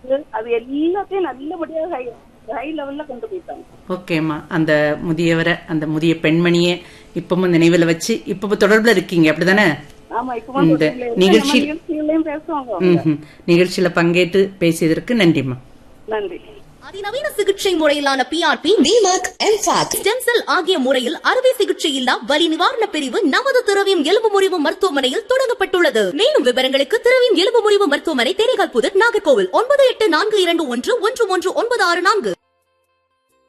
இருக்கு அது எல்லாத்தையும் நல்லபடியா ஹை ஹை லெவல்ல கொண்டு போயிட்டாங்க ஓகேம்மா அந்த முதியவரை அந்த முதிய பெண்மணியை இப்பவும் நினைவுல வச்சு இப்ப தொடர்புல இருக்கீங்க அப்படிதானே ஆமா இப்ப வந்து இந்த ஒரு சில நிகழ்ச்சி- நம்ம நிகழ்ச்சிகளையும் பேசுவாங்க அவங்க. ம்ஹும். நிகழ்ச்சியில பங்கேற்று பேசியதற்கு நன்றிம்மா நன்றி அதிநவீன சிகிச்சை முறையிலான பிஆர்பி டிமாக் எம்ஃபாக் ஸ்டெம் செல் ஆகிய முறையில் அறுவை சிகிச்சை இல்லா வலி நிவாரண பிரிவு நமது திரவியம் எலும்பு முறிவு மருத்துவமனையில் தொடங்கப்பட்டுள்ளது மேலும் விவரங்களுக்கு திரவியம் எலும்பு முறிவு மருத்துவமனை தேனிகால் புதர் நாகர்கோவில் ஒன்பது எட்டு நான்கு இரண்டு ஒன்று ஒன்று ஒன்று ஒன்பது ஆறு நான்கு